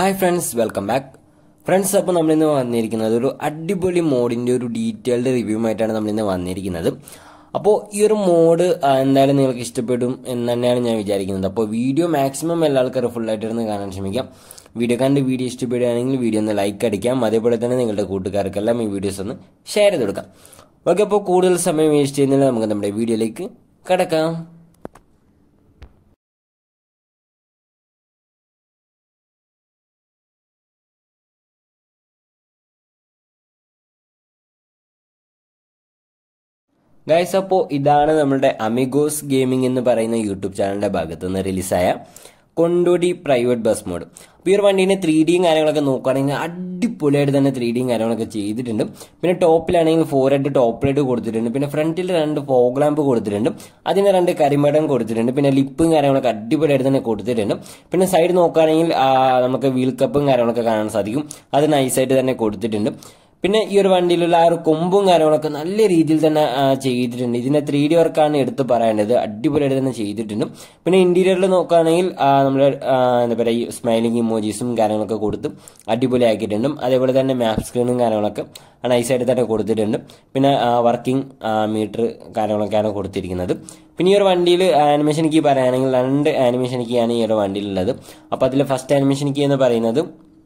hi friends welcome back friends അപ്പോൾ നമ്മളിന്ന് വന്നിരിക്കുന്നത് ഒരു അടിപൊളി മോഡിൻ്റെ ഒരു ഡീറ്റെയിൽഡ് റിവ്യൂ ആയിട്ടാണ് നമ്മളിന്ന് വന്നിരിക്കുന്നത് അപ്പോൾ ഈ ഒരു മോഡ് എന്തായാലും നിങ്ങൾക്ക് ഇഷ്ടപ്പെടും എന്ന് തന്നെയാണ് ഞാൻ വിചാരിക്കുന്നത് അപ്പോൾ വീഡിയോ മാക്സിമം എല്ലാ ആൾക്കാരും ഫുൾ ആയിട്ടിരുന്ന് കാണാൻ ശ്രമിക്കാം വീഡിയോ കണ്ട് വീഡിയോ ഇഷ്ടപ്പെടുകയാണെങ്കിൽ വീഡിയോ ഒന്ന് ലൈക്ക് അടിക്കാം അതേപോലെ തന്നെ നിങ്ങളുടെ കൂട്ടുകാർക്കെല്ലാം ഈ വീഡിയോസ് ഒന്ന് ഷെയർ ചെയ്ത് കൊടുക്കാം ഓക്കെ അപ്പോൾ കൂടുതൽ സമയം വേസ്റ്റ് ചെയ്യുന്നില്ല നമുക്ക് നമ്മുടെ വീഡിയോയിലേക്ക് കടക്കാം ഗൈസ് അപ്പോൾ ഇതാണ് നമ്മുടെ അമിഗോസ് ഗെയിമിംഗ് എന്ന് പറയുന്ന യൂട്യൂബ് ചാനലിന്റെ ഭാഗത്ത് നിന്ന് റിലീസായ കൊണ്ടോടി പ്രൈവറ്റ് ബസ് മോഡ് അപ്പോൾ ഈ ഒരു വണ്ടീൻ്റെ ത്രീ ഡിയും കാര്യങ്ങളൊക്കെ നോക്കുകയാണെങ്കിൽ അടിപൊളിയായിട്ട് തന്നെ ത്രീ ഡിയും കാര്യങ്ങളൊക്കെ ചെയ്തിട്ടുണ്ട് പിന്നെ ടോപ്പിലാണെങ്കിൽ ഫോർ ഹെഡ് ടോപ്പ് ലൈറ്റ് കൊടുത്തിട്ടുണ്ട് പിന്നെ ഫ്രണ്ടിൽ രണ്ട് ഫോഗ് ലാമ്പ് കൊടുത്തിട്ടുണ്ട് അതിന് രണ്ട് കരിമടം കൊടുത്തിട്ടുണ്ട് പിന്നെ ലിപ്പും കാര്യങ്ങളൊക്കെ അടിപൊളിയായിട്ട് തന്നെ കൊടുത്തിട്ടുണ്ട് പിന്നെ സൈഡ് നോക്കുകയാണെങ്കിൽ ആ, നമുക്ക് വീൽ കപ്പും കാര്യങ്ങളൊക്കെ കാണാൻ സാധിക്കും അത് നൈസായിട്ട് തന്നെ കൊടുത്തിട്ടുണ്ട് പിന്നെ ഈ ഒരു വണ്ടിയിലുള്ള ആ ഒരു കൊമ്പും കാര്യങ്ങളൊക്കെ നല്ല രീതിയിൽ തന്നെ ആ, ചെയ്തിട്ടുണ്ട് ഇതിന്റെ ത്രീ ഡി വർക്കാണ് എടുത്ത് പറയേണ്ടത് അടിപൊളിയായിട്ട് തന്നെ ചെയ്തിട്ടുണ്ട് പിന്നെ ഇന്റീരിയറിൽ നോക്കുകയാണെങ്കിൽ ആ, നമ്മുടെ ആ, എന്താ പറയുക ഈ സ്മൈലിംഗ് ഇമോജീസും കാര്യങ്ങളൊക്കെ കൊടുത്ത് അടിപൊളിയാക്കിയിട്ടുണ്ട് അതേപോലെ തന്നെ മാപ്പ് സ്ക്രീനും കാര്യങ്ങളൊക്കെ നൈസായിട്ട് തന്നെ കൊടുത്തിട്ടുണ്ട് പിന്നെ വർക്കിംഗ് മീറ്റർ കാര്യങ്ങളൊക്കെയാണ് കൊടുത്തിരിക്കുന്നത് പിന്നെ ഈ ഒരു വണ്ടിയിൽ ആനിമേഷൻ കീ പറയുകയാണെങ്കിൽ രണ്ട് ആനിമേഷൻ കീയാണ് ഈ ഒരു വണ്ടിയിലുള്ളത് അപ്പോൾ അതിൽ ഫസ്റ്റ് ആനിമേഷൻ കീ എന്ന് പറയുന്നത്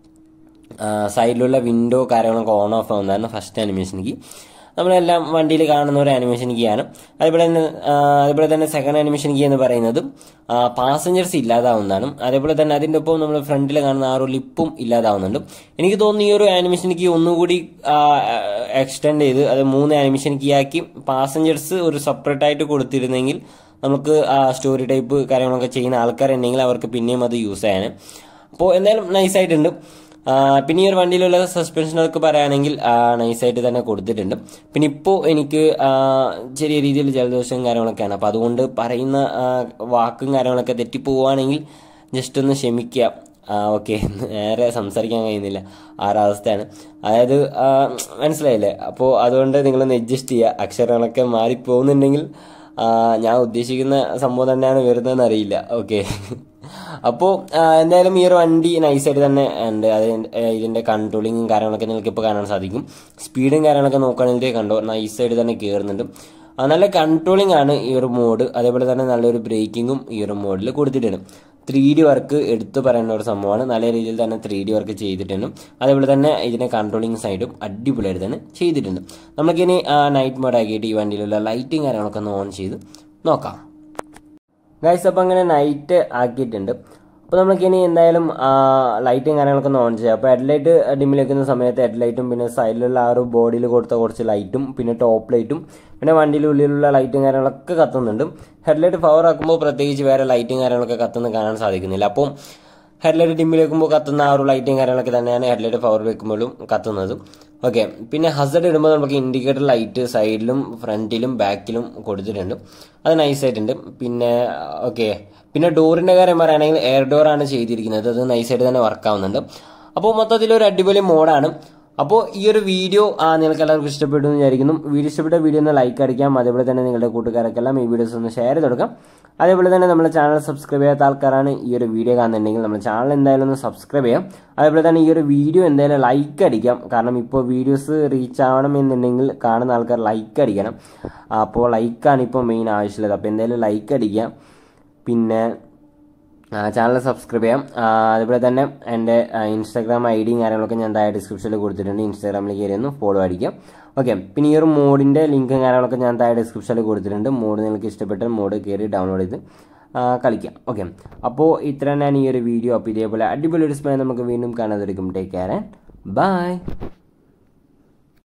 സൈഡിലുള്ള വിൻഡോ കാര്യങ്ങളൊക്കെ ഓൺ ഓഫ് ആവുന്നതാണ് ഫസ്റ്റ് ആനിമേഷൻ കീ നമ്മളെല്ലാം വണ്ടിയിൽ കാണുന്ന ഒരു ആനിമേഷൻ കീ ആണ് അതേപോലെ തന്നെ ആ, അതേപോലെ തന്നെ സെക്കൻഡ് ആനിമേഷൻ കീ എന്ന് പറയുന്നത് പാസഞ്ചേഴ്സ് ഇല്ലാതാവുന്നതാണ് അതേപോലെ തന്നെ അതിൻ്റെ ഒപ്പം നമ്മൾ ഫ്രണ്ടിൽ കാണുന്ന ആ ഒരു ലിപ്പും ഇല്ലാതാവുന്നുണ്ട് എനിക്ക് തോന്നുന്നു ഈ ഒരു ആനിമേഷൻ കീ ഒന്നുകൂടി എക്സ്റ്റെൻഡ് ചെയ്ത് അത് മൂന്ന് ആനിമേഷൻ കീ ആക്കി പാസഞ്ചേഴ്സ് ഒരു സെപ്പറേറ്റ് ആയിട്ട് കൊടുത്തിരുന്നെങ്കിൽ നമുക്ക് ആ സ്റ്റോറി ടൈപ്പ് കാര്യങ്ങളൊക്കെ ചെയ്യുന്ന ആൾക്കാരുണ്ടെങ്കിൽ അവർക്ക് പിന്നെയും അത് യൂസ് ചെയ്യാൻ അപ്പോൾ എന്തായാലും നൈസായിട്ടുണ്ട് ആ, പിന്നെ ഈ ഒരു വണ്ടിയിലുള്ള സസ്പെൻഷനൊക്കെ പറയുകയാണെങ്കിൽ നൈസായിട്ട് തന്നെ കൊടുത്തിട്ടുണ്ട് പിന്നെ ഇപ്പോൾ എനിക്ക് ആ, ചെറിയ രീതിയിൽ ജലദോഷവും കാര്യങ്ങളൊക്കെയാണ് അപ്പോൾ അതുകൊണ്ട് പറയുന്ന ആ, വാക്കും കാര്യങ്ങളൊക്കെ തെറ്റിപ്പോവുകയാണെങ്കിൽ ജസ്റ്റ് ഒന്ന് ക്ഷമിക്കുക ഓക്കെ നേരെ സംസാരിക്കാൻ കഴിയുന്നില്ല ആ ഒരു അവസ്ഥയാണ് അതായത് ആ, മനസ്സിലായില്ലേ അപ്പോൾ അതുകൊണ്ട് നിങ്ങളൊന്ന് അഡ്ജസ്റ്റ് ചെയ്യുക അക്ഷരങ്ങളൊക്കെ മാറിപ്പോകുന്നുണ്ടെങ്കിൽ ആ, ഞാൻ ഉദ്ദേശിക്കുന്ന സംഭവം തന്നെയാണ് വരുന്നതെന്ന് അറിയില്ല ഓക്കെ അപ്പോൾ എന്തായാലും ഈ ഒരു വണ്ടി നൈസായിട്ട് തന്നെ ഉണ്ട് അത് ഇതിന്റെ കൺട്രോളിങ്ങും കാര്യങ്ങളൊക്കെ നിങ്ങൾക്ക് ഇപ്പോൾ കാണാൻ സാധിക്കും സ്പീഡും കാര്യങ്ങളൊക്കെ നോക്കുകയാണെങ്കിൽ കണ്ടോ നൈസായിട്ട് തന്നെ കയറുന്നുണ്ട് ആ, നല്ല കൺട്രോളിംഗ് ആണ് ഈ ഒരു മോഡ് അതേപോലെ തന്നെ നല്ലൊരു ബ്രേക്കിങ്ങും ഈ ഒരു മോഡിൽ കൊടുത്തിട്ടുണ്ട് ത്രീ ഡി വർക്ക് എടുത്തു പറയേണ്ട ഒരു സംഭവമാണ് നല്ല രീതിയിൽ തന്നെ ത്രീ ഡി വർക്ക് ചെയ്തിട്ടുണ്ട് അതേപോലെ തന്നെ ഇതിന്റെ കൺട്രോളിംഗ് സൈഡും അടിപൊളിയായിട്ട് തന്നെ ചെയ്തിട്ടുണ്ട് നമുക്കിനി നൈറ്റ് മോഡ് ആക്കിയിട്ട് ഈ വണ്ടിയിലുള്ള ലൈറ്റും കാര്യങ്ങളൊക്കെ ഒന്ന് ഓൺ ചെയ്ത് നോക്കാം ഗൈസ് അപ്പം അങ്ങനെ നൈറ്റ് ആക്കിയിട്ടുണ്ട് അപ്പോൾ നമുക്കിനി എന്തായാലും ലൈറ്റും കാര്യങ്ങളൊക്കെ ഒന്ന് ഓൺ ചെയ്യാം അപ്പോൾ ഹെഡ്ലൈറ്റ് ഡിമ്മിൽ വെക്കുന്ന സമയത്ത് ഹെഡ്ലൈറ്റും പിന്നെ സൈഡിലുള്ള ആ ഒരു ബോഡിയിൽ കൊടുത്ത കുറച്ച് ലൈറ്റും പിന്നെ ടോപ്പ് ലൈറ്റും പിന്നെ വണ്ടിയുടെ ഉള്ളിലുള്ള ലൈറ്റും കാര്യങ്ങളൊക്കെ കത്തുന്നുണ്ട് ഹെഡ്ലൈറ്റ് പവർ ആക്കുമ്പോൾ പ്രത്യേകിച്ച് വേറെ ലൈറ്റും കാര്യങ്ങളൊക്കെ കത്തുന്ന കാണാൻ സാധിക്കുന്നില്ല അപ്പോൾ ഹെഡ്ലൈറ്റ് ഡിമ്മിൽ വെക്കുമ്പോൾ കത്തുന്ന ആ ഒരു ലൈറ്റും കാര്യങ്ങളൊക്കെ തന്നെയാണ് ഹെഡ്ലൈറ്റ് പവർ വെക്കുമ്പോഴും കത്തുന്നത് ഓക്കെ പിന്നെ ഹസഡ് ഇടുമ്പോൾ നമുക്ക് ഇൻഡിക്കേറ്റർ ലൈറ്റ് സൈഡിലും ഫ്രണ്ടിലും ബാക്കിലും കൊടുത്തിട്ടുണ്ട് അത് നൈസ് ആയിട്ടുണ്ട് പിന്നെ ഓക്കെ പിന്നെ ഡോറിന്റെ കാര്യം പറയുകയാണെങ്കിൽ എയർ ഡോർ ആണ് ചെയ്തിരിക്കുന്നത് അത് നൈസായിട്ട് തന്നെ വർക്ക് ആവുന്നുണ്ട് അപ്പോൾ മൊത്തത്തിൽ ഒരു അടിപൊളി മോഡാണ് അപ്പോൾ ഈ ഒരു വീഡിയോ ആ, നിങ്ങൾക്ക് എല്ലാവർക്കും ഇഷ്ടപ്പെട്ടു എന്ന് വിചാരിക്കുന്നു വീഡിയോ ഇഷ്ടപ്പെട്ട വീഡിയോ ഒന്ന് ലൈക്ക് അടിക്കാം അതേപോലെ തന്നെ നിങ്ങളുടെ കൂട്ടുകാർക്കെല്ലാം ഈ വീഡിയോസ് ഒന്ന് ഷെയർ ചെയ്ത് കൊടുക്കാം അതേപോലെ തന്നെ നമ്മുടെ ചാനൽ സബ്സ്ക്രൈബ് ചെയ്യാത്ത ആൾക്കാരാണ് ഈ ഒരു വീഡിയോ കാണുന്നുണ്ടെങ്കിൽ നമ്മുടെ ചാനൽ എന്തായാലും ഒന്ന് സബ്സ്ക്രൈബ് ചെയ്യാം അതേപോലെ തന്നെ ഈ ഒരു വീഡിയോ എന്തായാലും ലൈക്ക് അടിക്കാം കാരണം ഇപ്പോൾ വീഡിയോസ് റീച്ച് ആവണം എന്നുണ്ടെങ്കിൽ കാണുന്ന ആൾക്കാർ ലൈക്ക് അടിക്കണം അപ്പോൾ ലൈക്കാണ് ഇപ്പോൾ മെയിൻ ആവശ്യമുള്ളത് അപ്പോൾ എന്തായാലും ലൈക്ക് അടിക്കാം പിന്നെ ചാനൽ സബ്സ്ക്രൈബ് ചെയ്യാം ആ, അതുപോലെ തന്നെ എൻ്റെ ഇൻസ്റ്റാഗ്രാം ഐ ഡിയും കാര്യങ്ങളൊക്കെ ഞാൻ താഴെ ഡിസ്ക്രിപ്ഷനിൽ കൊടുത്തിട്ടുണ്ട് ഇൻസ്റ്റാഗ്രാമിൽ കയറി ഒന്ന് ഫോളോ അടിക്കാം ഓക്കെ പിന്നെ ഈ ഒരു മോഡിൻ്റെ ലിങ്കും കാര്യങ്ങളൊക്കെ ഞാൻ താഴെ ഡിസ്ക്രിപ്ഷനിൽ കൊടുത്തിട്ടുണ്ട് മോഡ് നിങ്ങൾക്ക് ഇഷ്ടപ്പെട്ട മോഡ് കയറി ഡൗൺലോഡ് ചെയ്ത് ആ, കളിക്കാം ഓക്കെ അപ്പോൾ ഇത്ര തന്നെയാണ് ഈ ഒരു വീഡിയോ അപ്പോൾ ഇതേപോലെ അടിപൊളി ഒരു സ്മൈൽ നമുക്ക് വീണ്ടും കാണാതിരിക്കും ടേക്ക് കെയർ ആൻഡ് ബൈ